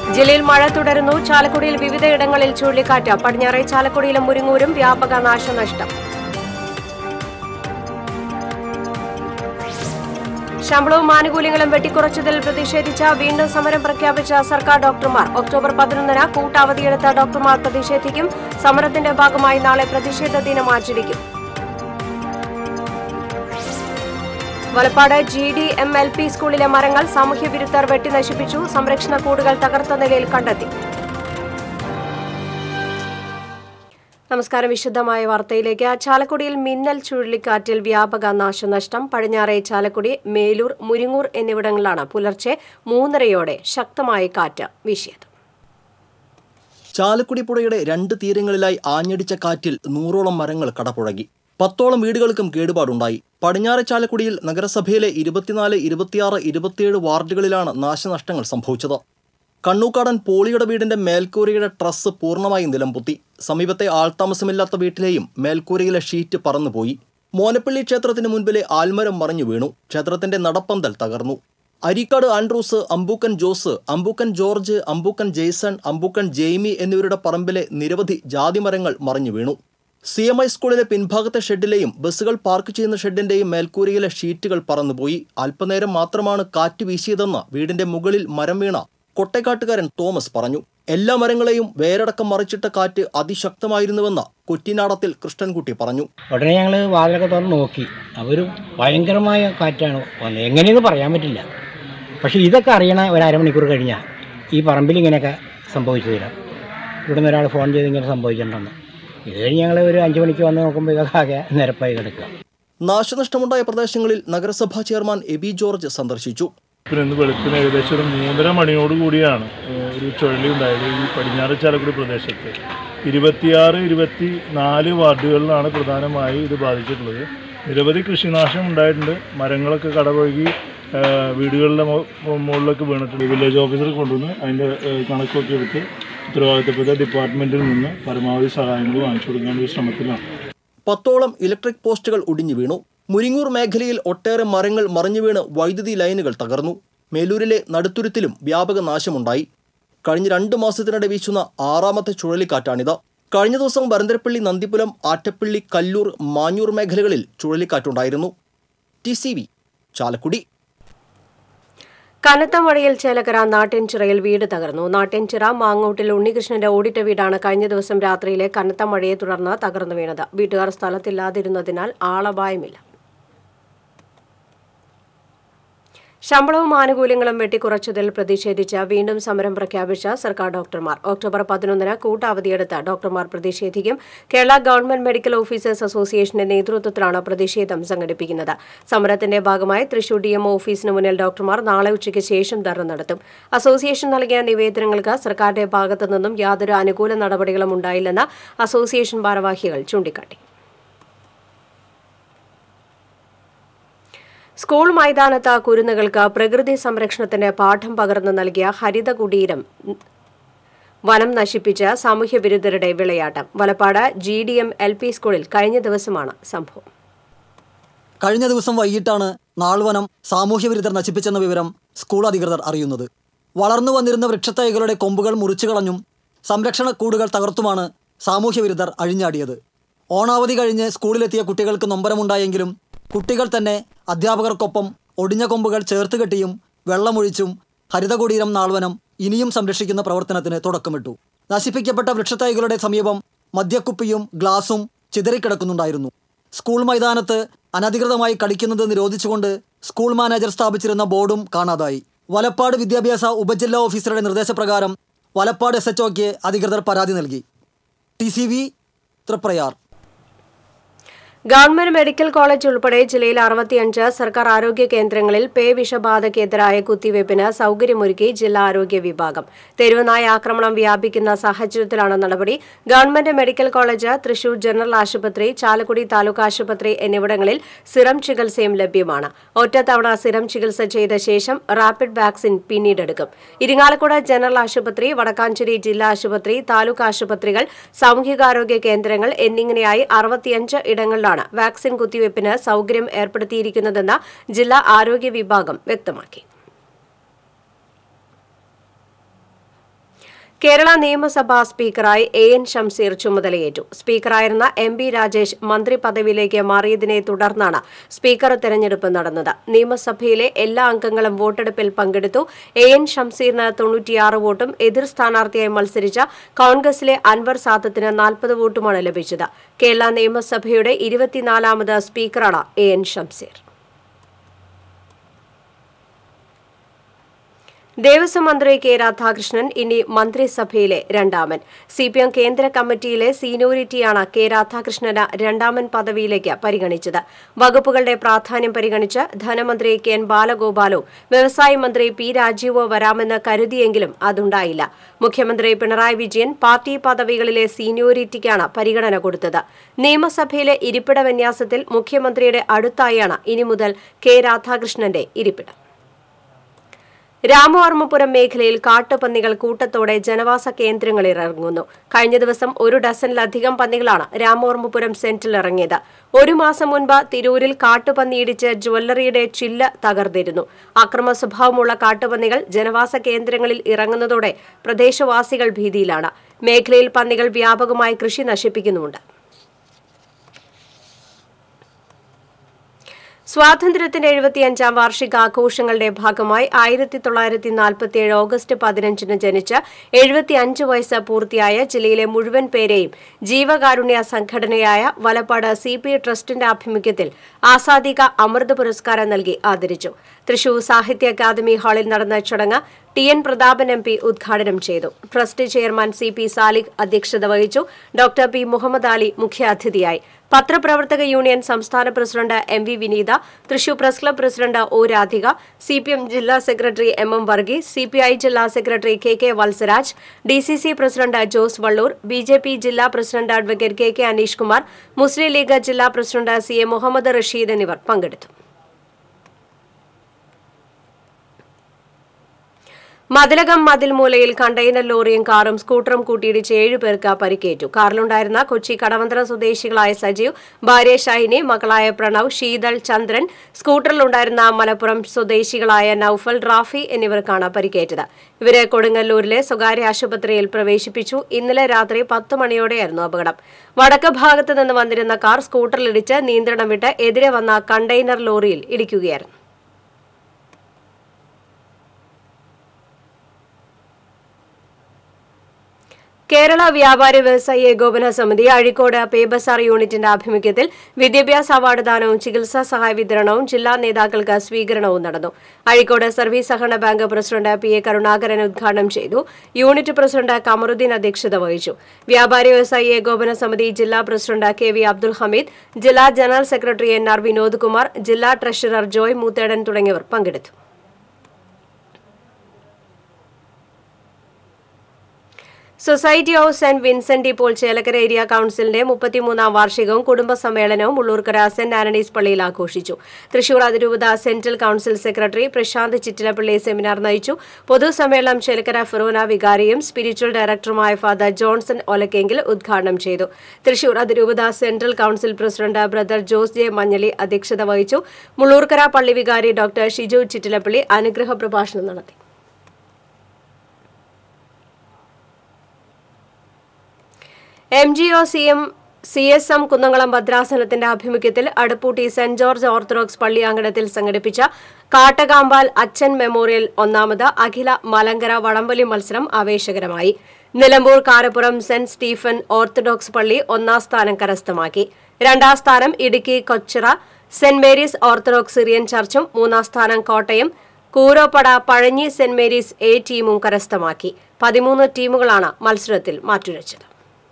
ജില്ലയിൽ മഴ തുടരുന്നു ചാലക്കുടിയിൽ വിവിധയിടങ്ങളിൽ ചുഴലിക്കാറ്റ് പടിഞ്ഞാറെ ചാലക്കുടിയിലും മുരിങ്ങൂരും വ്യാപക നാശനഷ്ടം ശമ്പളവും ആനുകൂല്യങ്ങളും വെട്ടിക്കുറച്ചതിൽ പ്രതിഷേധിച്ച വീണ്ടും സമരം പ്രഖ്യാപിച്ച സർക്കാർ ഡോക്ടർമാർ ഒക്ടോബർ പതിനൊന്നിന് കൂട്ടവധിയെടുത്ത ഡോക്ടർമാർ പ്രതിഷേധിക്കും സമരത്തിന്റെ ഭാഗമായി നാളെ പ്രതിഷേധ ദിനം ആചരിക്കും Valappad G D M L P സ്കൂളിലെ മരങ്ങൾ സാമൂഹ്യ വിരുദ്ധർ വെട്ടിനശിപ്പിച്ചു സംരക്ഷണ കൂടുകൾ തകർത്ത നിലയിൽ കണ്ടെത്തി നമസ്കാരം വിശുദ്ധമായ വാർത്തയിലേക്ക് ചാലക്കുടിയിൽ മിന്നൽ ചുഴലിക്കാറ്റിൽ വ്യാപക നാശനഷ്ടം പടിഞ്ഞാറെ ചാലക്കുടി മേലൂർ മുരിങ്ങൂർ എന്നിവിടങ്ങളിലാണ് പുലർച്ചെ മൂന്നരയോടെ ശക്തമായ കാറ്റ് വീശിയത് ചാലക്കുടി പുഴയുടെ രണ്ട് തീരങ്ങളിലായി ആഞ്ഞടിച്ച കാറ്റിൽ നൂറോളം മരങ്ങൾ കടപുഴകി പത്തോളം വീടുകൾക്കും കേടുപാടുണ്ടായി പടിഞ്ഞാറെ ചാലക്കുടിയിൽ നഗരസഭയിലെ ഇരുപത്തിനാല് ഇരുപത്തിയാറ് ഇരുപത്തിയേഴ് വാർഡുകളിലാണ് നാശനഷ്ടങ്ങൾ സംഭവിച്ചത് കണ്ണൂക്കാടൻ പോളിയുടെ വീടിന്റെ മേൽക്കൂരയുടെ ട്രസ് പൂർണ്ണമായും നിലംപൊത്തി സമീപത്തെ ആൾതാമസമില്ലാത്ത വീട്ടിലെയും മേൽക്കൂരയിലെ ഷീറ്റ് പറന്നുപോയി മോനപ്പള്ളി ക്ഷേത്രത്തിന് മുൻപിലെ ആൽമരം മറിഞ്ഞു വീണു ക്ഷേത്രത്തിന്റെ നടപ്പന്തൽ തകർന്നു Areekkad Andrews Ambookkan Jose Ambookkan George Ambookkan Jason Ambookkan Jaimy എന്നിവരുടെ പറമ്പിലെ നിരവധി ജാതിമരങ്ങൾ മറിഞ്ഞു വീണു സി എം ഐ സ്കൂളിലെ പിൻഭാഗത്തെ ഷെഡിലെയും ബസ്സുകൾ പാർക്ക് ചെയ്യുന്ന ഷെഡിന്റെയും മേൽക്കൂരയിലെ ഷീറ്റുകൾ പറന്നുപോയി അല്പനേരം മാത്രമാണ് കാറ്റ് വീശിയതെന്ന് വീടിന്റെ മുകളിൽ മരം വീണ കൊട്ടേക്കാട്ടുകാരൻ തോമസ് പറഞ്ഞു എല്ലാ മരങ്ങളെയും വേരടക്കം മറിച്ചിട്ട കാറ്റ് അതിശക്തമായിരുന്നുവെന്ന് കൊറ്റിനാടത്തിൽ കൃഷ്ണൻകുട്ടി പറഞ്ഞു ഉടനെ ഞങ്ങൾ വാതിലൊക്കെ തുറന്ന് നോക്കി അവർ ഭയങ്കരമായ കാറ്റാണ് വന്നത് എങ്ങനെയെന്ന് പറയാൻ പറ്റില്ല പക്ഷേ ഇതൊക്കെ അറിയണ ഒരു അരമണിക്കൂർ കഴിഞ്ഞാൽ ഈ പറമ്പിൽ ഇങ്ങനെയൊക്കെ സംഭവിച്ചു തരാം ഇവിടുന്ന് ഒരാൾ ഫോൺ ചെയ്ത് ഇങ്ങനെ സംഭവിച്ചിട്ടുണ്ടെന്ന് ഇത് കഴിഞ്ഞ് ഞങ്ങൾ ഒരു അഞ്ച് മണിക്ക് വന്ന് നോക്കുമ്പോൾ ഇതൊക്കെ ആകെ നിരപ്പായി കിടക്കുക നാശനഷ്ടമുണ്ടായ പ്രദേശങ്ങളിൽ നഗരസഭാ ചെയർമാൻ എബി ജോർജ് സന്ദർശിച്ചു പിന്നെ ഇന്ന് വെളുപ്പിന് ഏകദേശം ഒരു മൂന്നര മണിയോട് കൂടിയാണ് ഏഹ്, ഒരു ചുഴലി ഉണ്ടായത് ഈ പടിഞ്ഞാറ് ചാലക്കുടി പ്രദേശത്ത് ഇരുപത്തിയാറ് ഇരുപത്തി നാല് വാർഡുകളിലാണ് പ്രധാനമായി ഇത് ബാധിച്ചിട്ടുള്ളത് നിരവധി കൃഷിനാശം ഉണ്ടായിട്ടുണ്ട് മരങ്ങളൊക്കെ കടപുഴകി ഏഹ്, വീടുകളുടെ മു- മുകളിലൊക്കെ വീണിട്ടുണ്ട് വില്ലേജ് ഓഫീസർ കൊണ്ടുവന്ന് അതിൻ്റെ ഏഹ്, കണക്കൊക്കെ എടുത്ത് ഉത്തരവാദിത്തപ്പെട്ട ഡിപ്പാർട്ട്മെൻറ്റിൽ നിന്ന് പരമാവധി സഹായങ്ങൾ വാങ്ങിച്ചു കൊടുക്കാനുള്ള ഒരു ശ്രമത്തിലാണ് പത്തോളം ഇലക്ട്രിക് പോസ്റ്റുകൾ ഒടിഞ്ഞു വീണു മുരിങ്ങൂർ മേഖലയിൽ ഒട്ടേറെ മരങ്ങൾ മറിഞ്ഞു വീണ് വൈദ്യുതി ലൈനുകൾ തകർന്നു മേലൂരിലെ നടുത്തുരുത്തിലും വ്യാപക നാശമുണ്ടായി കഴിഞ്ഞ രണ്ട് മാസത്തിനിടെ വീശുന്ന ആറാമത്തെ ചുഴലിക്കാറ്റാണിത് കഴിഞ്ഞ ദിവസം വരന്തരപ്പള്ളി നന്ദിപുരം ആറ്റപ്പള്ളി കല്ലൂർ മാഞ്ഞൂർ മേഖലകളിൽ ചുഴലിക്കാറ്റുണ്ടായിരുന്നു ടി സി വി ചാലക്കുടി കനത്ത മഴയിൽ ചേലക്കര നാട്ടിൻചിറയിൽ വീട് തകർന്നു നാട്ടിൻചിറ മാങ്ങോട്ടിൽ ഉണ്ണികൃഷ്ണന്റെ ഓടിട്ട വീടാണ് കഴിഞ്ഞ ദിവസം രാത്രിയിലെ കനത്ത മഴയെ തുടർന്ന് തകർന്നു വീണത് വീട്ടുകാർ സ്ഥലത്തില്ലാതിരുന്നതിനാൽ ആളപായമില്ല ശമ്പളവും ആനുകൂല്യങ്ങളും വെട്ടിക്കുറച്ചതിൽ പ്രതിഷേധിച്ച് വീണ്ടും സമരം പ്രഖ്യാപിച്ച സർക്കാർ ഡോക്ടർമാർ ഒക്ടോബർ പതിനൊന്നിന് കൂട്ടവധിയെടുത്ത് ഡോക്ടർമാർ പ്രതിഷേധിക്കും കേരള ഗവൺമെന്റ് മെഡിക്കൽ ഓഫീസേഴ്സ് അസോസിയേഷന്റെ നേതൃത്വത്തിലാണ് പ്രതിഷേധം സംഘടിപ്പിക്കുന്നത് സമരത്തിന്റെ ഭാഗമായി തൃശൂർ ഡി എം ഓഫീസിന് മുന്നിൽ ഡോക്ടർമാർ നാളെ ഉച്ചയ്ക്ക് ശേഷം ധർണ നടത്തും അസോസിയേഷൻ നൽകിയ നിവേദനങ്ങൾക്ക് സർക്കാരിന്റെ ഭാഗത്തു നിന്നും യാതൊരു അനുകൂല നടപടികളും ഉണ്ടായില്ലെന്ന് അസോസിയേഷൻ ഭാരവാഹികൾ ചൂണ്ടിക്കാട്ടി സ്കൂൾ മൈതാനത്ത് കുരുന്നുകൾക്ക് പ്രകൃതി സംരക്ഷണത്തിന് പാഠം പകർന്നു നൽകിയ ഹരിത കുടീരം വനം നശിപ്പിച്ച സാമൂഹ്യ വിരുദ്ധരുടെ വിളയാട്ടം Valappad G D M L P സ്കൂളിൽ കഴിഞ്ഞ ദിവസമാണ് സംഭവം കഴിഞ്ഞ ദിവസം വൈകിട്ടാണ് നാൾവനം സാമൂഹ്യവിരുദ്ധർ നശിപ്പിച്ചെന്ന വിവരം സ്കൂൾ അധികൃതർ അറിയുന്നത് വളർന്നു വന്നിരുന്ന വൃക്ഷത്തൈകളുടെ കൊമ്പുകൾ മുറിച്ചു കളഞ്ഞും സംരക്ഷണ കൂടുകൾ തകർത്തുമാണ് സാമൂഹ്യവിരുദ്ധർ അഴിഞ്ഞാടിയത് ഓണാവധി കഴിഞ്ഞ് സ്കൂളിലെത്തിയ കുട്ടികൾക്ക് നൊമ്പരമുണ്ടായെങ്കിലും കുട്ടികൾ തന്നെ അധ്യാപകർക്കൊപ്പം ഒടിഞ്ഞ കൊമ്പുകൾ ചേർത്ത് കെട്ടിയും വെള്ളമൊഴിച്ചും ഹരിതകുടീരം നാൾവനം ഇനിയും സംരക്ഷിക്കുന്ന പ്രവർത്തനത്തിന് തുടക്കമിട്ടു നശിപ്പിക്കപ്പെട്ട വൃക്ഷത്തൈകളുടെ സമീപം മദ്യക്കുപ്പിയും ഗ്ലാസും ചിതറിക്കിടക്കുന്നുണ്ടായിരുന്നു സ്കൂൾ മൈതാനത്ത് അനധികൃതമായി കളിക്കുന്നത് നിരോധിച്ചുകൊണ്ട് സ്കൂൾ മാനേജർ സ്ഥാപിച്ചിരുന്ന ബോർഡും കാണാതായി വലപ്പാട് വിദ്യാഭ്യാസ ഉപജില്ലാ ഓഫീസറുടെ നിർദ്ദേശപ്രകാരം വലപ്പാട് എസ് എച്ച് അധികൃതർ പരാതി നൽകി T C V Triprayar government medical college ഉൾപ്പെടെ ജില്ലയിൽ അറുപത്തിയഞ്ച് സർക്കാർ ആരോഗ്യ കേന്ദ്രങ്ങളിൽ പേ വിഷബാധയ്ക്കെതിരായ കുത്തിവയ്പ്പിന് സൗകര്യമൊരുക്കി ജില്ലാ ആരോഗ്യ വിഭാഗം തെരുവുനായ ആക്രമണം വ്യാപിക്കുന്ന സാഹചര്യത്തിലാണ് നടപടി government medical college Thrissur general ആശുപത്രി ചാലക്കുടി താലൂക്ക് ആശുപത്രി എന്നിവിടങ്ങളിൽ സിറം ചികിത്സയും ലഭ്യമാണ് ഒറ്റത്തവണ സിറം ചികിത്സ ചെയ്ത ശേഷം റാപ്പിഡ് വാക്സിൻ പിന്നീടെടുക്കും ഇരിങ്ങാലക്കുട ജനറൽ ആശുപത്രി വടക്കാഞ്ചേരി ജില്ലാ ആശുപത്രി താലൂക്ക് ആശുപത്രികൾ സാമൂഹികാരോഗ്യ കേന്ദ്രങ്ങൾ എന്നിങ്ങനെയായി അറുപത്തിയഞ്ച് ഇടങ്ങളിലാണ് വാക്സിൻ കുത്തിവയ്പ്പിന് സൗകര്യം ഏർപ്പെടുത്തിയിരിക്കുന്നതെന്ന് ജില്ലാ ആരോഗ്യ വിഭാഗം വ്യക്തമാക്കി കേരള നിയമസഭാ സ്പീക്കറായി എ എൻ ഷംസീർ ചുമതലയേറ്റു സ്പീക്കറായിരുന്ന എം ബി രാജേഷ് മന്ത്രി പദവിയിലേക്ക് മാറിയതിനെ തുടർന്നാണ് സ്പീക്കർ തെരഞ്ഞെടുപ്പ് നടന്നത് നിയമസഭയിലെ എല്ലാ അംഗങ്ങളും വോട്ടെടുപ്പിൽ പങ്കെടുത്തു എ എൻ ഷംസീറിന് തൊണ്ണൂറ്റിയാറ് വോട്ടും എതിർ സ്ഥാനാർത്ഥിയായി മത്സരിച്ച കോൺഗ്രസിലെ അൻവർ സാദത്തിന് നാൽപ്പത് വോട്ടുമാണ് ലഭിച്ചത് കേരള നിയമസഭയുടെ ഇരുപത്തിനാലാമത് സ്പീക്കറാണ് എ എൻ ഷംസീർ ദേവസ്വം മന്ത്രി കെ രാധാകൃഷ്ണൻ ഇനി മന്ത്രിസഭയിലെ രണ്ടാമൻ സി പി എം കേന്ദ്ര കമ്മിറ്റിയിലെ സീനിയോറിറ്റിയാണ് കെ രാധാകൃഷ്ണന് രണ്ടാമൻ പദവിയിലേക്ക് പരിഗണിച്ചത് വകുപ്പുകളുടെ പ്രാധാന്യം പരിഗണിച്ച് ധനമന്ത്രി കെ എൻ ബാലഗോപാലോ വ്യവസായ മന്ത്രി പി രാജീവോ വരാമെന്ന് കരുതിയെങ്കിലും അതുണ്ടായില്ല മുഖ്യമന്ത്രി പിണറായി വിജയൻ പാർട്ടി പദവികളിലെ സീനിയോറിറ്റിക്കാണ് പരിഗണന കൊടുത്തത് നിയമസഭയിലെ ഇരിപ്പിട വിന്യാസത്തിൽ മുഖ്യമന്ത്രിയുടെ അടുത്തായാണ് ഇനി മുതൽ കെ രാധാകൃഷ്ണന്റെ ഇരിപ്പിടം രാമവർമ്മപുരം മേഖലയിൽ കാട്ടുപന്നികൾ കൂട്ടത്തോടെ ജനവാസ കേന്ദ്രങ്ങളിൽ ഇറങ്ങുന്നു കഴിഞ്ഞ ദിവസം ഒരു ഡസനിലധികം പന്നികളാണ് രാമവർമ്മപുരം സെന്റിൽ ഇറങ്ങിയത് ഒരു മാസം മുൻപ് തിരൂരിൽ കാട്ടുപന്നി ഇടിച്ച് ജ്വല്ലറിയുടെ ചില്ല് തകർന്നിരുന്നു അക്രമ സ്വഭാവമുള്ള കാട്ടുപന്നികൾ ജനവാസ കേന്ദ്രങ്ങളിൽ ഇറങ്ങുന്നതോടെ പ്രദേശവാസികൾ ഭീതിയിലാണ് മേഖലയിൽ പന്നികൾ വ്യാപകമായി കൃഷി നശിപ്പിക്കുന്നുമുണ്ട് സ്വാതന്ത്ര്യത്തിന്റെ എഴുപത്തിയഞ്ചാം വാർഷികാഘോഷങ്ങളുടെ ഭാഗമായി ആയിരത്തി തൊള്ളായിരത്തി നാൽപ്പത്തിയേഴ് ഓഗസ്റ്റ് പതിനഞ്ചിന് ജനിച്ച് എഴുപത്തിയഞ്ച് വയസ്സ് പൂർത്തിയായ ജില്ലയിലെ മുഴുവൻ പേരെയും ജീവകാരുണ്യ സംഘടനയായ വലപ്പാട് സി പി ട്രസ്റ്റിന്റെ ആഭിമുഖ്യത്തിൽ ആസാദിക അമൃത് പുരസ്കാരം നൽകി ആദരിച്ചു തൃശൂർ സാഹിത്യ അക്കാദമി ഹാളിൽ നടന്ന ചടങ്ങ് T N Prathapan M P ഉദ്ഘാടനം ചെയ്തു trust chairman C P Saliq അധ്യക്ഷത വഹിച്ചു ഡോക്ടർ പി മുഹമ്മദ് അലി മുഖ്യാതിഥിയായി പത്രപ്രവർത്തക യൂണിയൻ സംസ്ഥാന president M V Vineetha Thrissur press club president O Radhika C P M ജില്ലാ secretary M M Varghese C P I ജില്ലാ secretary K K Valsaraj D C C president Jose Valloor B J P ജില്ലാ president advocate K K Aneesh Kumar Muslim League ജില്ലാ president C A Muhammed Rasheed എന്നിവർ പങ്കെടുത്തു Mathilakam മതിൽമൂലയിൽ container ലോറിയും കാറും സ്കൂട്ടറും കൂട്ടിയിടിച്ച് ഏഴുപേർക്ക് പരിക്കേറ്റു കാറിലുണ്ടായിരുന്ന കൊച്ചി കടവന്ത്ര സ്വദേശികളായ സജീവ് ഭാര്യ ഷൈനി മകളായ പ്രണവ് ശീതൾ ചന്ദ്രൻ സ്കൂട്ടറിലുണ്ടായിരുന്ന മലപ്പുറം സ്വദേശികളായ നൌഫൽ റാഫി എന്നിവർക്കാണ് പരിക്കേറ്റത് ഇവരെ കൊടുങ്ങല്ലൂരിലെ സ്വകാര്യ ആശുപത്രിയിൽ പ്രവേശിപ്പിച്ചു ഇന്നലെ രാത്രി പത്ത് മണിയോടെയായിരുന്നു അപകടം വടക്ക് ഭാഗത്ത് നിന്ന് വന്നിരുന്ന കാർ സ്കൂട്ടറിലിടിച്ച് നിയന്ത്രണം വിട്ട് എതിരെ വന്ന കണ്ടെയ്നർ ലോറിയിൽ ഇടിക്കുകയായിരുന്നു കേരള വ്യാപാരി വ്യവസായി ഏകോപന സമിതി അഴീക്കോട് പേ ബസാർ യൂണിറ്റിന്റെ ആഭിമുഖ്യത്തിൽ വിദ്യാഭ്യാസ അവാർഡ് ദാനവും ചികിത്സാ സഹായ വിതരണവും ജില്ലാ നേതാക്കൾക്ക് സ്വീകരണവും നടന്നു അഴീക്കോട് സർവീസ് സഹകരണ bank president P A Karunakaran ഉദ്ഘാടനം ചെയ്തു യൂണിറ്റ് പ്രസിഡന്റ് കമറുദ്ദീൻ അധ്യക്ഷത വഹിച്ചു വ്യാപാരി വ്യവസായി ഏകോപന സമിതി ജില്ലാ president K V Abdul Hameed ജില്ലാ general secretary N R Vinod Kumar ജില്ലാ ട്രഷറർ ജോയ് മൂത്തേടൻ തുടങ്ങിയവർ പങ്കെടുത്തു society of Saint Vincent de Paul Chelakkara area കൌൺസിലിന്റെ മുപ്പത്തിമൂന്നാം വാർഷികവും കുടുംബ സമ്മേളനവും ഉള്ളൂർക്കര സെന്റ് ആന്റണീസ് പള്ളിയിൽ ആഘോഷിച്ചു തൃശൂർ അതിരൂപത central council secretary Prashanth Chittilappilly seminar നയിച്ചു പൊതുസമ്മേളനം ചേലക്കര ഫിറോന വികാരിയും സ്പിരിച്വൽ ഡയറക്ടറുമായ ഫാദർ ജോൺസൺ ഒലക്കെങ്കിൽ ഉദ്ഘാടനം ചെയ്തു തൃശൂർ അതിരൂപത central council president brother Jose J Manjali അധ്യക്ഷത വഹിച്ചു മുള്ളൂർക്കര പള്ളി വികാരി ഡോക്ടർ ഷിജു ചിറ്റിലപ്പള്ളി അനുഗ്രഹ പ്രഭാഷണം നടത്തി M G O C M C S M Kunnamkulam ഭദ്രാസനത്തിന്റെ ആഭിമുഖ്യത്തിൽ അടുപ്പൂട്ടി സെന്റ് ജോർജ് ഓർത്തഡോക്സ് പള്ളി അങ്കണത്തിൽ സംഘടിപ്പിച്ച കാട്ടകാമ്പാൽ അച്ഛൻ മെമ്മോറിയൽ ഒന്നാമത് അഖില മലങ്കര വടംവലി മത്സരം ആവേശകരമായി Nilambur Karappuram Saint Stephen Orthodox പള്ളി ഒന്നാം സ്ഥാനം കരസ്ഥമാക്കി രണ്ടാം സ്ഥാനം Idukki Kochira Saint Mary's Orthodox Syrian ചർച്ചും മൂന്നാം സ്ഥാനം Kottayam Kooroppada Pazhanji Saint Mary's A ടീമും കരസ്ഥമാക്കി പതിമൂന്ന് ടീമുകളാണ് മത്സരത്തിൽ മാറ്റുരച്ചത്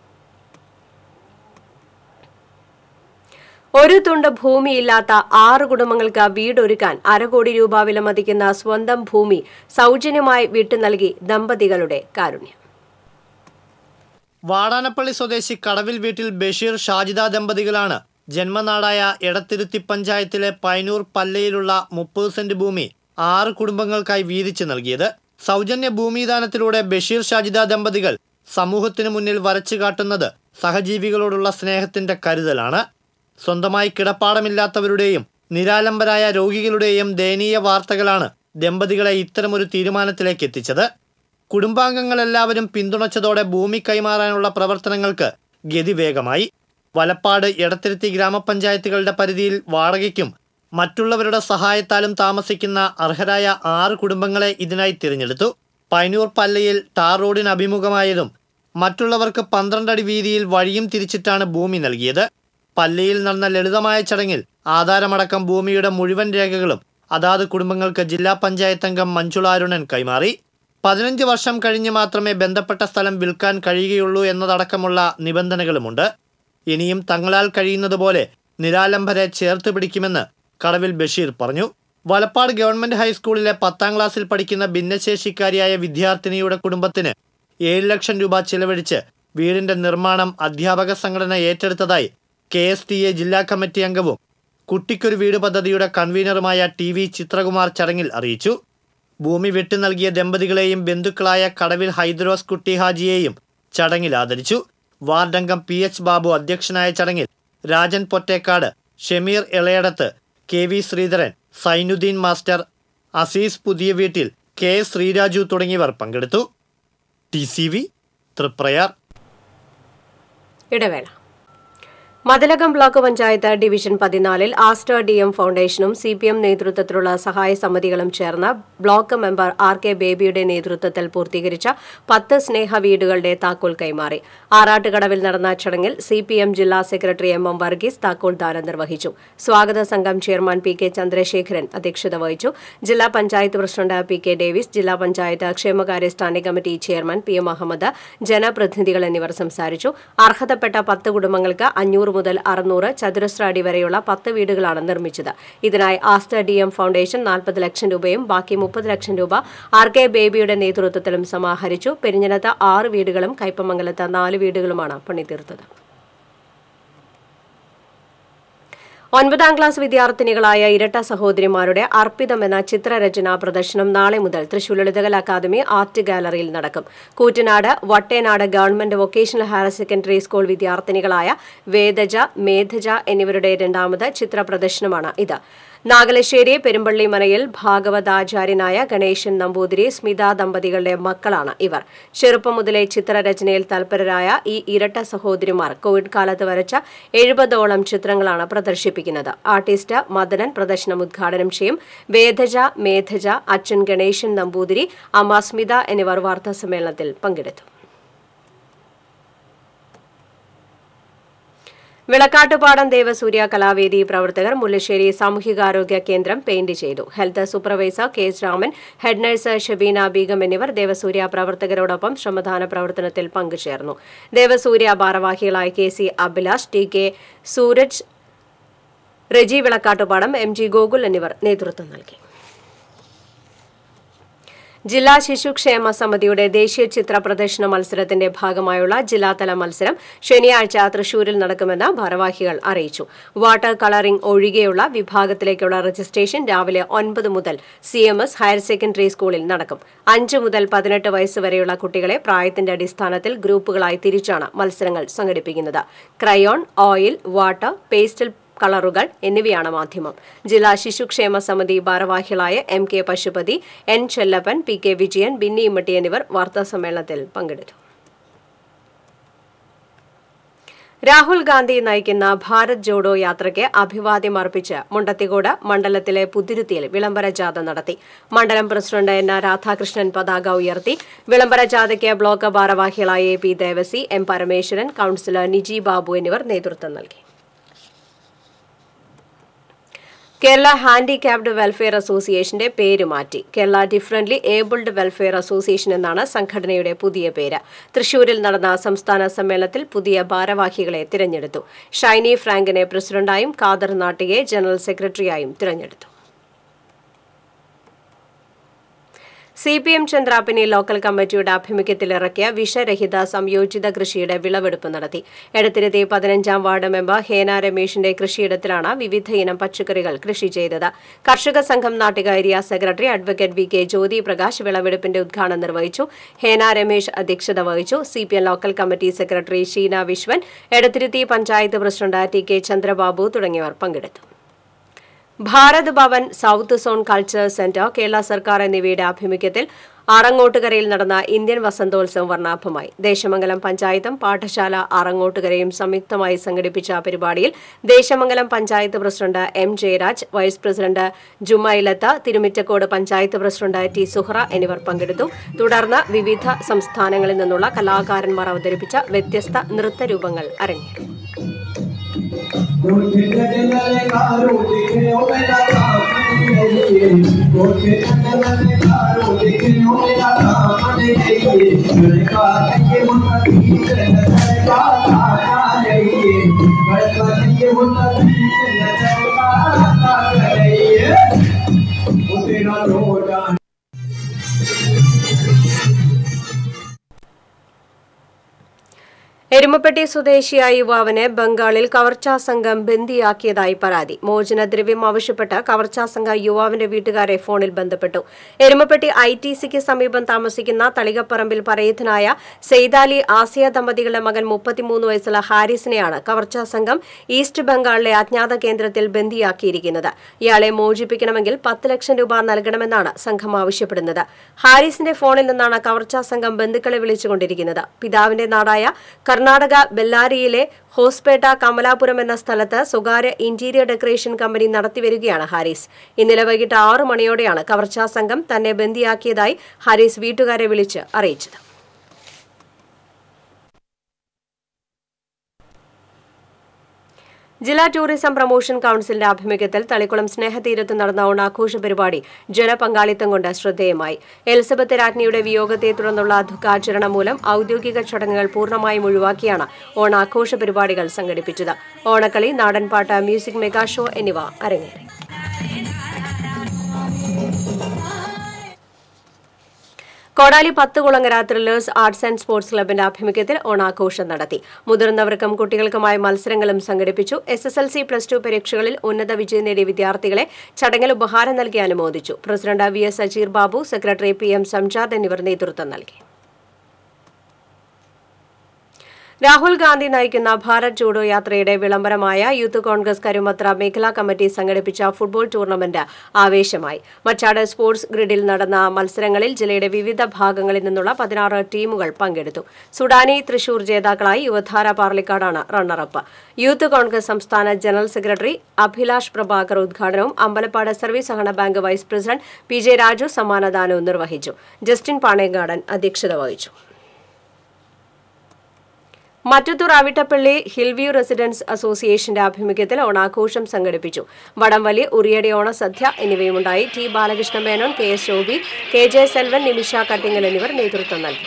ഒരു തുണ്ട് ഭൂമിയില്ലാത്ത ആറ് കുടുംബങ്ങൾക്ക് വീടൊരുക്കാൻ അരകോടി രൂപ വിലമതിക്കുന്ന സ്വന്തം ഭൂമി സൗജന്യമായി വിട്ടു നൽകി ദമ്പതികളുടെ കാരുണ്യം വാടാനപ്പള്ളി സ്വദേശി കടവിൽ വീട്ടിൽ ബഷീർ ഷാജിദ ദമ്പതികളാണ് ജന്മനാടായ എടത്തിരുത്തി പഞ്ചായത്തിലെ പൈനൂർ പല്ലയിലുള്ള മുപ്പത് സെന്റ് ഭൂമി ആറ് കുടുംബങ്ങൾക്കായി വീതിച്ചു നൽകിയത് സൗജന്യ ഭൂമിദാനത്തിലൂടെ ബഷീർ ഷാജിദ ദമ്പതികൾ സമൂഹത്തിനു മുന്നിൽ വരച്ചു കാട്ടുന്നത് സഹജീവികളോടുള്ള സ്നേഹത്തിന്റെ കരുതലാണ് സ്വന്തമായി കിടപ്പാടമില്ലാത്തവരുടെയും നിരാലംബരായ രോഗികളുടെയും ദയനീയ വാർത്തകളാണ് ദമ്പതികളെ ഇത്തരമൊരു തീരുമാനത്തിലേക്ക് എത്തിച്ചത് കുടുംബാംഗങ്ങളെല്ലാവരും പിന്തുണച്ചതോടെ ഭൂമി കൈമാറാനുള്ള പ്രവർത്തനങ്ങൾക്ക് ഗതിവേഗമായി വലപ്പാട് എടത്തിരുത്തി ഗ്രാമപഞ്ചായത്തുകളുടെ പരിധിയിൽ വാടകയ്ക്കും മറ്റുള്ളവരുടെ സഹായത്താലും താമസിക്കുന്ന അർഹരായ ആറ് കുടുംബങ്ങളെ ഇതിനായി തിരഞ്ഞെടുത്തു പൈനൂർ പല്ലയിൽ ടാർ റോഡിന് അഭിമുഖമായതും മറ്റുള്ളവർക്ക് പന്ത്രണ്ടടി വീതിയിൽ വഴിയും തിരിച്ചിട്ടാണ് ഭൂമി നൽകിയത് പല്ലയിൽ നടന്ന ലളിതമായ ചടങ്ങിൽ ആധാരമടക്കം ഭൂമിയുടെ മുഴുവൻ രേഖകളും അതാത് കുടുംബങ്ങൾക്ക് ജില്ലാ പഞ്ചായത്ത് അംഗം മഞ്ജുള അരുണൻ കൈമാറി പതിനഞ്ച് വർഷം കഴിഞ്ഞ് മാത്രമേ ബന്ധപ്പെട്ട സ്ഥലം വിൽക്കാൻ കഴിയുകയുള്ളൂ എന്നതടക്കമുള്ള നിബന്ധനകളുമുണ്ട് ഇനിയും തങ്ങളാൽ കഴിയുന്നതുപോലെ നിരാലംബരെ ചേർത്ത് പിടിക്കുമെന്ന് കടവിൽ ബഷീർ പറഞ്ഞു വലപ്പാട് ഗവൺമെന്റ് ഹൈസ്കൂളിലെ പത്താം ക്ലാസ്സിൽ പഠിക്കുന്ന ഭിന്നശേഷിക്കാരിയായ വിദ്യാർത്ഥിനിയുടെ കുടുംബത്തിന് ഏഴ് ലക്ഷം രൂപ ചിലവഴിച്ച് വീടിന്റെ നിർമ്മാണം അധ്യാപക സംഘടന ഏറ്റെടുത്തതായി കെ എസ് ടി എ ജില്ലാ കമ്മിറ്റി അംഗവും കുട്ടിക്കൊരു വീട് പദ്ധതിയുടെ കൺവീനറുമായ ടി വി ചിത്രകുമാർ ചടങ്ങിൽ അറിയിച്ചു ഭൂമി വിട്ടു നൽകിയ ദമ്പതികളെയും ബന്ധുക്കളായ കടവിൽ ഹൈദ്രോസ് കുട്ടി ഹാജിയെയും ചടങ്ങിൽ ആദരിച്ചു വാർഡംഗം പി എച്ച് ബാബു അധ്യക്ഷനായ ചടങ്ങിൽ Rajan Pottekkad Shameer Elayadath K V Sreedharan Sainudheen master Azeez പുതിയ വീട്ടിൽ കെ എസ് ശ്രീരാജു തുടങ്ങിയവർ പങ്കെടുത്തു ടി സി വി തൃപ്രയാർ ഇടവേള മതിലകം ബ്ലോക്ക് പഞ്ചായത്ത് ഡിവിഷൻ പതിനാലിൽ ആസ്റ്റർ ഡി എം ഫൗണ്ടേഷനും സി പി എം നേതൃത്വത്തിലുള്ള സഹായ സമിതികളും ചേർന്ന് ബ്ലോക്ക് മെമ്പർ ആർ കെ ബേബിയുടെ നേതൃത്വത്തിൽ പൂർത്തീകരിച്ച പത്ത് സ്നേഹ വീടുകളുടെ താക്കോൽ കൈമാറി ആറാട്ടുകടവിൽ നടന്ന ചടങ്ങിൽ സി പി എം ജില്ലാ സെക്രട്ടറി എം എം വർഗീസ് താക്കോൽ ദാനം നിർവഹിച്ചു സ്വാഗത സംഘം ചെയർമാൻ പി കെ ചന്ദ്രശേഖരൻ അധ്യക്ഷത വഹിച്ചു ജില്ലാ panchayat president P K Davis ജില്ലാ പഞ്ചായത്ത് ക്ഷേമകാര്യ standing committee chairman P M Ahammed ജനപ്രതിനിധികൾ എന്നിവർ സംസാരിച്ചു അർഹതപ്പെട്ട പത്ത് കുടുംബങ്ങൾക്ക് അഞ്ഞൂറ് മുതൽ അറുന്നൂറ് ചതുരശ്ര അടി വരെയുള്ള പത്ത് വീടുകളാണ് നിർമ്മിച്ചത് ഇതിനായി ആസ്റ്റർ ഡി എം ഫൗണ്ടേഷൻ നാൽപ്പത് ലക്ഷം രൂപയും ബാക്കി മുപ്പത് ലക്ഷം രൂപ ആർ കെ ബേബിയുടെ നേതൃത്വത്തിലും സമാഹരിച്ചു പെരിഞ്ഞനത്ത് ആറ് വീടുകളും കയ്പമംഗലത്ത് നാല് വീടുകളുമാണ് പണിതീർത്തത് ഒൻപതാം ക്ലാസ് വിദ്യാർത്ഥിനികളായ ഇരട്ട സഹോദരിമാരുടെ അർപ്പിതം എന്ന ചിത്രരചനാ പ്രദർശനം നാളെ മുതൽ തൃശൂർ ലളിതകല അക്കാദമി ആർട്ട് ഗാലറിയിൽ നടക്കും Koottanad Vattenad government vocational higher secondary school വിദ്യാർത്ഥിനികളായ വേദജ മേധജ എന്നിവരുടെ രണ്ടാമത് ചിത്ര പ്രദർശനമാണ് ഇത് നാഗലശ്ശേരി പെരുമ്പള്ളി മനയിൽ ഭാഗവതാചാര്യനായ ഗണേശൻ നമ്പൂതിരി സ്മിത ദമ്പതികളുടെ മക്കളാണ് ഇവർ ചെറുപ്പം മുതലേ ചിത്രരചനയിൽ തൽപരരായ ഈ ഇരട്ട സഹോദരിമാർ കോവിഡ് കാലത്ത് വരച്ച എഴുപതോളം ചിത്രങ്ങളാണ് പ്രദർശിപ്പിക്കുന്നത് ആർട്ടിസ്റ്റ് മദനൻ പ്രദർശനം ഉദ്ഘാടനം ചെയ്യും വേദജ മേധജ അച്ഛൻ ഗണേശൻ നമ്പൂതിരി അമ്മ സ്മിത എന്നിവർ വാർത്താസമ്മേളനത്തിൽ പങ്കെടുത്തു വിളക്കാട്ടുപാടം ദേവസൂര്യ കലാവേദി പ്രവർത്തകർ മുല്ലശ്ശേരി സാമൂഹികാരോഗ്യ കേന്ദ്രം പെയിന്റ് ചെയ്തു health supervisor K S Raman head nurse Shabeena Beegum എന്നിവർ ദേവസൂര്യ പ്രവർത്തകരോടൊപ്പം ശ്രമദാന പ്രവർത്തനത്തിൽ പങ്കുചേർന്നു ദേവസൂര്യ ഭാരവാഹികളായ K C Abhilash T K Sooraj Reji Vilakkattupadam M G Gokul എന്നിവർ നേതൃത്വം നൽകി ജില്ലാ ശിശുക്ഷേമ സമിതിയുടെ ദേശീയ ചിത്ര പ്രദർശന മത്സരത്തിന്റെ ഭാഗമായുള്ള ജില്ലാതല മത്സരം ശനിയാഴ്ച തൃശൂരിൽ നടക്കുമെന്ന് ഭാരവാഹികൾ അറിയിച്ചു വാട്ടർ കളറിംഗ് ഒഴികെയുള്ള വിഭാഗത്തിലേക്കുള്ള രജിസ്ട്രേഷൻ രാവിലെ ഒൻപത് മുതൽ C M S higher secondary സ്കൂളിൽ നടക്കും അഞ്ച് മുതൽ പതിനെട്ട് വയസ്സ് വരെയുള്ള കുട്ടികളെ പ്രായത്തിന്റെ അടിസ്ഥാനത്തിൽ ഗ്രൂപ്പുകളായി തിരിച്ചാണ് മത്സരങ്ങൾ സംഘടിപ്പിക്കുന്നത് ക്രയോൺ ഓയിൽ വാട്ടർ പേസ്റ്റൽ കളറുകൾ എന്നിവയാണ് മാധ്യമം ജില്ലാ ശിശുക്ഷേമ സമിതി ഭാരവാഹികളായ M K Pasupathi N Chellappan P K Vijayan Binny Immatty എന്നിവർ വാർത്താസമ്മേളനത്തിൽ പങ്കെടുത്തു രാഹുൽ ഗാന്ധി നയിക്കുന്ന ഭാരത് ജോഡോ യാത്രയ്ക്ക് അഭിവാദ്യം അർപ്പിച്ച് മുണ്ടത്തിക്കോട് മണ്ഡലത്തിലെ പുതിരുത്തിയിൽ വിളംബര ജാഥ നടത്തി മണ്ഡലം പ്രസിഡന്റ് എൻ ആർ രാധാകൃഷ്ണൻ പതാക ഉയർത്തി വിളംബര ജാഥയ്ക്ക് ബ്ലോക്ക് ഭാരവാഹികളായ A P Devasi M Parameswaran councillor Niji Babu എന്നിവർ നേതൃത്വം നൽകി കേരള ഹാൻഡിക്യാപ്ഡ് വെൽഫെയർ അസോസിയേഷന്റെ പേര് മാറ്റി Kerala differently abled welfare association എന്നാണ് സംഘടനയുടെ പുതിയ പേര് തൃശൂരിൽ നടന്ന സംസ്ഥാന സമ്മേളനത്തിൽ പുതിയ ഭാരവാഹികളെ തിരഞ്ഞെടുത്തു ഷൈനി ഫ്രാങ്കിനെ പ്രസിഡന്റായും ഖാദർ നാട്ടിയെ ജനറൽ സെക്രട്ടറിയായും തിരഞ്ഞെടുത്തു C P M Chandrappinni local കമ്മിറ്റിയുടെ ആഭിമുഖ്യത്തിൽ ഇറക്കിയ വിഷരഹിത സംയോജിത കൃഷിയുടെ വിളവെടുപ്പ് നടത്തി എടത്തിരുത്തി പതിനഞ്ചാം വാർഡ് മെമ്പർ ഹേന രമേശിന്റെ കൃഷിയിടത്തിലാണ് വിവിധ ഇനം പച്ചക്കറികൾ കൃഷി ചെയ്തത് കർഷക സംഘം Nattika area secretary advocate V K Jyothi Prakash വിളവെടുപ്പിന്റെ ഉദ്ഘാടനം നിർവഹിച്ചു ഹേന രമേശ് അധ്യക്ഷത വഹിച്ചു C P M local committee secretary Sheena Viswan Edathiruthy panchayat president T K Chandrababu തുടങ്ങിയവർ പങ്കെടുത്തു Bharat Bhavan south zone culture centre Kerala സർക്കാർ എന്നിവയുടെ ആഭിമുഖ്യത്തിൽ ആറങ്ങോട്ടുകരയിൽ നടന്ന ഇന്ത്യൻ വസന്തോത്സവം വർണ്ണാഭമായി ദേശമംഗലം പഞ്ചായത്തും പാഠശാല ആറങ്ങോട്ടുകരയും സംയുക്തമായി സംഘടിപ്പിച്ച പരിപാടിയിൽ Desamangalam panchayat president M Jayaraj vice president Jumailath Thirumittacode panchayat president T Suhara എന്നിവർ പങ്കെടുത്തു തുടർന്ന് വിവിധ സംസ്ഥാനങ്ങളിൽ നിന്നുള്ള കലാകാരന്മാർ അവതരിപ്പിച്ച വ്യത്യസ്ത നൃത്തരൂപങ്ങൾ അരങ്ങേറി എരുമപ്പെട്ടി സ്വദേശിയായ യുവാവിനെ ബംഗാളിൽ കവർച്ചാ സംഘം ബന്ദിയാക്കിയതായി പരാതി മോചനദ്രവ്യം ആവശ്യപ്പെട്ട് കവർച്ചാ സംഘം യുവാവിന്റെ വീട്ടുകാരെ ഫോണിൽ ബന്ധപ്പെട്ടു എരുമപ്പെട്ടി ഐ ടി സിക്ക് സമീപം താമസിക്കുന്ന തളികപ്പറമ്പിൽ പറയത്തിനായ സെയ്താലി ആസിയ ദമ്പതികളുടെ മകൻ മുപ്പത്തിമൂന്ന് വയസ്സുള്ള ഹാരിസിനെയാണ് കവർച്ചാ സംഘം ഈസ്റ്റ് ബംഗാളിലെ അജ്ഞാത കേന്ദ്രത്തിൽ ബന്ദിയാക്കിയിരിക്കുന്നത് ഇയാളെ മോചിപ്പിക്കണമെങ്കിൽ പത്ത് ലക്ഷം രൂപ നൽകണമെന്നാണ് സംഘം ആവശ്യപ്പെടുന്നത് ഹാരിസിന്റെ ഫോണിൽ നിന്നാണ് കവർച്ചാ സംഘം ബന്ധുക്കളെ വിളിച്ചുകൊണ്ടിരിക്കുന്നത് പിതാവിന്റെ നാടായ കർണാടക ബെല്ലാരിയിലെ ഹോസ്പേട്ട കമലാപുരം എന്ന സ്ഥലത്ത് സ്വകാര്യ ഇന്റീരിയർ ഡെക്കറേഷൻ കമ്പനി നടത്തിവരികയാണ് ഹാരിസ് ഇന്നലെ വൈകിട്ട് ആറു മണിയോടെയാണ് കവർച്ചാ സംഘം തന്നെ ബന്ദിയാക്കിയതായി ഹാരിസ് വീട്ടുകാരെ വിളിച്ച് അറിയിച്ചത് ജില്ലാ ടൂറിസം പ്രൊമോഷൻ കൌൺസിലിന്റെ ആഭിമുഖ്യത്തിൽ തളിക്കുളം സ്നേഹതീരത്ത് നടന്ന ഓണാഘോഷ പരിപാടി ജനപങ്കാളിത്തം കൊണ്ട് ശ്രദ്ധേയമായി എലിസബത്ത് രാജ്ഞിയുടെ വിയോഗത്തെ തുടർന്നുള്ള ദുഃഖാചരണം മൂലം ഔദ്യോഗിക ചടങ്ങുകൾ പൂർണ്ണമായും ഒഴിവാക്കിയാണ് ഓണാഘോഷ പരിപാടികൾ സംഘടിപ്പിച്ചത് ഓണക്കളി നാടൻപാട്ട് മ്യൂസിക് മെഗാ ഷോ എന്നിവ അരങ്ങേറി കോടാലി പത്ത് Kulangara thrillers arts and sports ക്ലബിന്റെ ആഭിമുഖ്യത്തിൽ ഓണാഘോഷം നടത്തി മുതിർന്നവർക്കും കുട്ടികൾക്കുമായി മത്സരങ്ങളും സംഘടിപ്പിച്ചു S S L C plus two പരീക്ഷകളിൽ ഉന്നത വിജയം നേടിയ വിദ്യാർത്ഥികളെ ചടങ്ങിൽ ഉപഹാരം നൽകി അനുമോദിച്ചു president V S Ajeer Babu secretary P M Samjad എന്നിവർ നേതൃത്വം നൽകി രാഹുൽ ഗാന്ധി നയിക്കുന്ന ഭാരത് ജോഡോ യാത്രയുടെ വിളംബരമായ യൂത്ത് കോൺഗ്രസ് കരുമത്ര മേഖലാ കമ്മിറ്റി സംഘടിപ്പിച്ച ഫുട്ബോൾ ടൂർണമെന്റ് ആവേശമായി മച്ചാട് സ്പോർട്സ് ഗ്രിഡിൽ നടന്ന മത്സരങ്ങളിൽ ജില്ലയുടെ വിവിധ ഭാഗങ്ങളിൽ നിന്നുള്ള പതിനാറ് ടീമുകൾ പങ്കെടുത്തു സുഡാനി തൃശൂർ ജേതാക്കളായി യുവധാര പാർലിക്കാടാണ് റണ്ണറപ്പ് യൂത്ത് കോൺഗ്രസ് സംസ്ഥാന ജനറൽ സെക്രട്ടറി അഭിലാഷ് പ്രഭാകർ ഉദ്ഘാടനവും അമ്പലപ്പാട് സർവീസ് സഹകരണ bank vice president P J Raju സമ്മാനദാനവും നിർവഹിച്ചു ജസ്റ്റിൻ പാണേഗാർഡൻ അധ്യക്ഷത വഹിച്ചു മറ്റത്തൂർ അവിട്ടപ്പള്ളി ഹിൽവ്യൂ റെസിഡൻസ് അസോസിയേഷന്റെ ആഭിമുഖ്യത്തിൽ ഓണാഘോഷം സംഘടിപ്പിച്ചു വടംവലി ഉറിയടി ഓണസദ്യ എന്നിവയുമുണ്ടായി T Balakrishna Menon K S Shobhi K J Selvan Nimisha Kattingal എന്നിവർ നേതൃത്വം നൽകി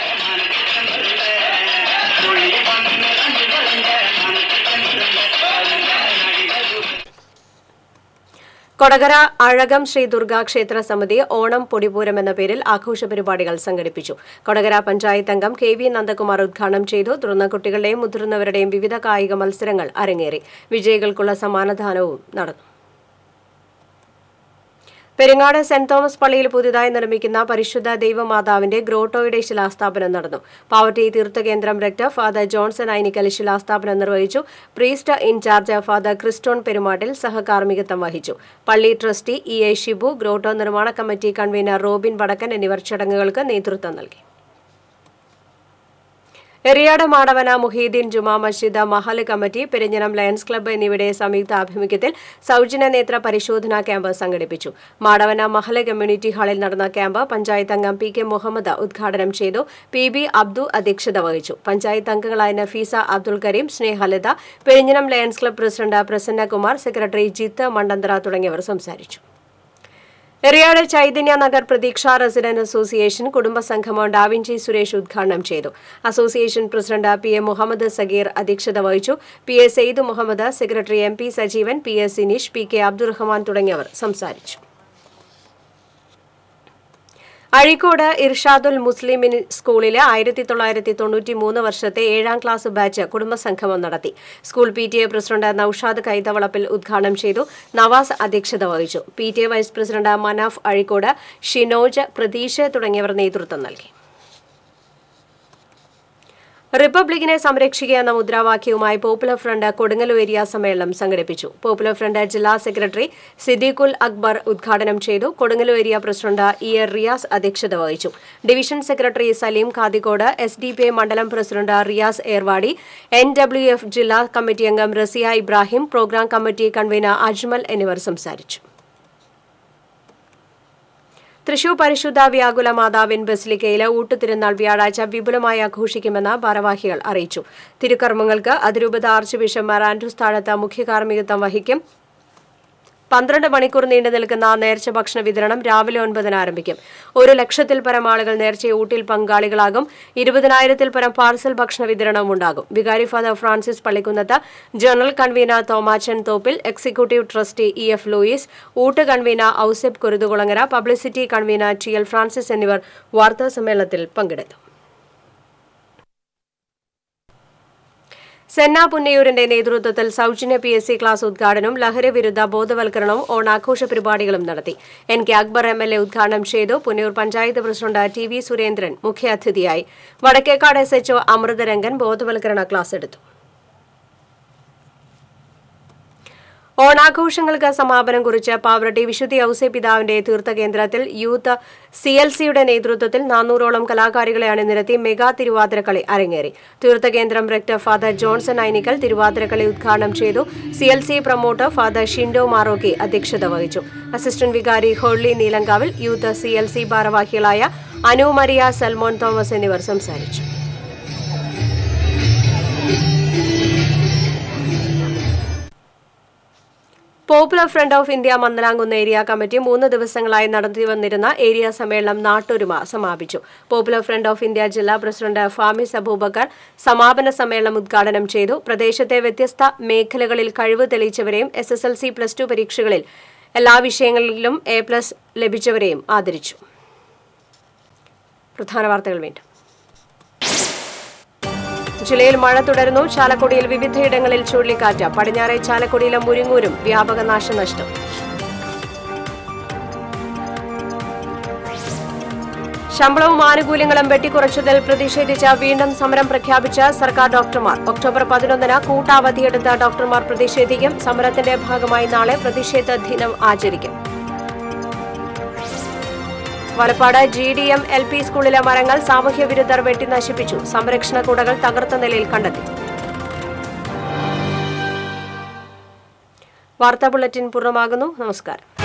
കൊടകര അഴകം ശ്രീ ദുർഗാ ക്ഷേത്ര സമിതി ഓണം പൊടിപൂരം എന്ന പേരിൽ ആഘോഷ പരിപാടികൾ സംഘടിപ്പിച്ചു കൊടകര പഞ്ചായത്ത് അംഗം കെ വി നന്ദകുമാർ ഉദ്ഘാടനം ചെയ്തു തുടർന്ന് കുട്ടികളുടെയും മുതിർന്നവരുടെയും വിവിധ കായിക മത്സരങ്ങൾ അരങ്ങേറി വിജയികൾക്കുള്ള സമ്മാനദാനവും നടന്നു പെരിങ്ങാട് സെന്റ് തോമസ് പള്ളിയിൽ പുതുതായി നിർമ്മിക്കുന്ന പരിശുദ്ധ ദൈവമാതാവിന്റെ ഗ്രോട്ടോയുടെ ശിലാസ്ഥാപനം നടന്നു പാവട്ടി തീർത്ഥകേന്ദ്രം റെക്ടർ ഫാദർ ജോൺസൺ ഐനിക്കൽ ശിലാസ്ഥാപനം നിർവഹിച്ചു priest in charge father Christon Perumattil സഹകാർമ്മികത്വം വഹിച്ചു പള്ളി trustee E A Shibu grotto നിർമ്മാണ കമ്മിറ്റി കൺവീനർ റോബിൻ വടക്കൻ എന്നിവർ ചടങ്ങുകൾക്ക് നേതൃത്വം നൽകി Eriyad Madavana Muhiyuddin Juma Masjid Mahal committee Perinjanam Lions club എന്നിവയുടെ സംയുക്ത ആഭിമുഖ്യത്തിൽ സൗജന്യ നേത്ര പരിശോധനാ ക്യാമ്പ് സംഘടിപ്പിച്ചു മാടവന മഹൽ കമ്മ്യൂണിറ്റി ഹാളിൽ നടന്ന ക്യാമ്പ് പഞ്ചായത്ത് അംഗം പി കെ മുഹമ്മദ് ഉദ്ഘാടനം ചെയ്തു പി ബി അബ്ദു അധ്യക്ഷത വഹിച്ചു പഞ്ചായത്ത് അംഗങ്ങളായ Nafeesa Abdul Kareem Snehalatha Perinjanam Lions club president Prasannakumar secretary Jith Mandanthara തുടങ്ങിയവർ സംസാരിച്ചു എറിയാട് ചൈതന്യ നഗർ പ്രതീക്ഷ റെസിഡന്റ് അസോസിയേഷൻ കുടുംബസംഗമം ഡാവിഞ്ചി സുരേഷ് ഉദ്ഘാടനം ചെയ്തു association president P A Muhammad Sageer അധ്യക്ഷത വഹിച്ചു P A Sayed Muhammad secretary M P Sajeevan P S Sineesh P K Abdurahman തുടങ്ങിയവർ സംസാരിച്ചു അഴീക്കോട് ഇർഷാദുൽ മുസ്ലിമിൻ സ്കൂളിലെ ആയിരത്തി തൊള്ളായിരത്തി തൊണ്ണൂറ്റി മൂന്ന് വർഷത്തെ ഏഴാം ക്ലാസ് ബാച്ച് കുടുംബസംഗമം നടത്തി school P T A president Naushad Kaithavalappil ഉദ്ഘാടനം ചെയ്തു നവാസ് അധ്യക്ഷത വഹിച്ചു P T A vice president Manaf Azhikode Shinoj Prateesh തുടങ്ങിയവർ നേതൃത്വം നൽകി റിപ്പബ്ലിക്കിനെ സംരക്ഷിക്കുക എന്ന മുദ്രാവാക്യവുമായി പോപ്പുലർ ഫ്രണ്ട് കൊടുങ്ങല്ലൂർ ഏരിയ സമ്മേളനം സംഘടിപ്പിച്ചു പോപ്പുലർ ഫ്രണ്ട് ജില്ലാ സെക്രട്ടറി സിദ്ദീഖുൽ അക്ബർ ഉദ്ഘാടനം ചെയ്തു Kodungallur area president E A Riyas അധ്യക്ഷത വഹിച്ചു division secretary Saleem Kathikode S D P I മണ്ഡലം president Riyas Ervadi N W F ജില്ലാ കമ്മിറ്റി അംഗം Rasiya Ibrahim programme committee convener Ajmal എന്നിവർ സംസാരിച്ചു തൃശൂർ പരിശുദ്ധ വ്യാകുല മാതാവിൻ ബസിലിക്കയിലെ ഊട്ടുതിരുന്നാൾ വ്യാഴാഴ്ച വിപുലമായി ആഘോഷിക്കുമെന്ന് ഭാരവാഹികൾ അറിയിച്ചു തിരുക്കർമ്മങ്ങൾക്ക് അതിരൂപത ആർച്ച് ബിഷപ്പ് മാർ ആൻഡ്രൂസ് താഴത്ത് മുഖ്യ കാർമ്മികത്വം വഹിക്കും പന്ത്രണ്ട് മണിക്കൂർ നീണ്ടു നിൽക്കുന്ന നേർച്ച ഭക്ഷണ വിതരണം രാവിലെ ഒൻപതിന് ആരംഭിക്കും ഒരു ലക്ഷത്തിൽ പരം ആളുകൾ നേർച്ച ഊട്ടിൽ പങ്കാളികളാകും ഇരുപതിനായിരത്തിൽ പരം പാർസൽ ഭക്ഷണ വിതരണവും ഉണ്ടാകും വികാരി father Francis Pallikkunnath general convener Thomachan Thoppil executive trustee E F Louis ഊട്ട് convener Ouseph Kuruthukulangara publicity convener T L Francis എന്നിവർ വാർത്താ സമ്മേളനത്തിൽ പങ്കെടുത്തു സെന്ന പുന്നയൂരിന്റെ നേതൃത്വത്തിൽ സൗജന്യ പി എസ് സി ക്ലാസ് ഉദ്ഘാടനവും ലഹരി വിരുദ്ധ ബോധവൽക്കരണവും ഓണാഘോഷ പരിപാടികളും നടത്തി N K Akbar M L A ഉദ്ഘാടനം ചെയ്തു Punnayur panchayat president T V Surendran മുഖ്യാതിഥിയായി വടക്കേക്കാട് എസ് എച്ച്ഒ അമൃതരംഗൻ ബോധവൽക്കരണ ക്ലാസ് എടുത്തു ഓണാഘോഷങ്ങൾക്ക് സമാപനം കുറിച്ച് പാവറട്ടി വിശുദ്ധി ഔസേ പിതാവിന്റെ തീർത്ഥകേന്ദ്രത്തിൽ യൂത്ത് സി എൽ സിയുടെ നേതൃത്വത്തിൽ നാനൂറോളം കലാകാരികളെ അണിനിരത്തി മെഗാ തിരുവാതിരക്കളി അരങ്ങേറി തീർത്ഥകേന്ദ്രം rector father Johnson Ainikkal Thiruvathirakali ഉദ്ഘാടനം ചെയ്തു C L C promoter father Shindo Marokki അധ്യക്ഷത വഹിച്ചു അസിസ്റ്റന്റ് വികാരി Horli Neelankavil youth C L C ഭാരവാഹികളായ അനു മരിയ സൽമോൻ തോമസ് എന്നിവർ സംസാരിച്ചു Popular Front of India Mandalamkunnu area committee മൂന്ന് ദിവസങ്ങളായി നടത്തിവന്നിരുന്ന ഏരിയ സമ്മേളനം നാട്ടൊരുമ സമാപിച്ചു പോപ്പുലർ ഫ്രണ്ട് ഓഫ് ഇന്ത്യ ജില്ലാ പ്രസിഡന്റ് ഫാമിസ് അബൂബക്കർ സമാപന സമ്മേളനം ഉദ്ഘാടനം ചെയ്തു പ്രദേശത്തെ വ്യത്യസ്ത മേഖലകളിൽ കഴിവ് തെളിയിച്ചവരെയും S S L C plus two പരീക്ഷകളിൽ എല്ലാ വിഷയങ്ങളിലും എ പ്ലസ് ലഭിച്ചവരെയും ആദരിച്ചു പ്രധാന വാർത്തകൾ വീണ്ടും ജില്ലയിൽ മഴ തുടരുന്നു ചാലക്കുടിയിൽ വിവിധയിടങ്ങളിൽ ചുഴലിക്കാറ്റ് പടിഞ്ഞാറെ ചാലക്കുടിയിലും മുരിങ്ങൂരും വ്യാപക നാശനഷ്ടം ശമ്പളവും ആനുകൂല്യങ്ങളും വെട്ടിക്കുറച്ചതിൽ പ്രതിഷേധിച്ച് വീണ്ടും സമരം പ്രഖ്യാപിച്ച സർക്കാർ ഡോക്ടർമാർ ഒക്ടോബർ പതിനൊന്നിന് കൂട്ടാവധിയെടുത്ത ഡോക്ടർമാർ പ്രതിഷേധിക്കും സമരത്തിന്റെ ഭാഗമായി നാളെ പ്രതിഷേധ ദിനം ആചരിക്കും Valappad G D M L P സ്കൂളിലെ മരങ്ങൾ സാമൂഹ്യ വിരുദ്ധർ വെട്ടി നശിപ്പിച്ചു സംരക്ഷണ കുടകൾ തകർത്ത നിലയിൽ കണ്ടെത്തി വാർത്താ ബുള്ളറ്റിൻ പൂർണ്ണമാകുന്നു നമസ്കാരം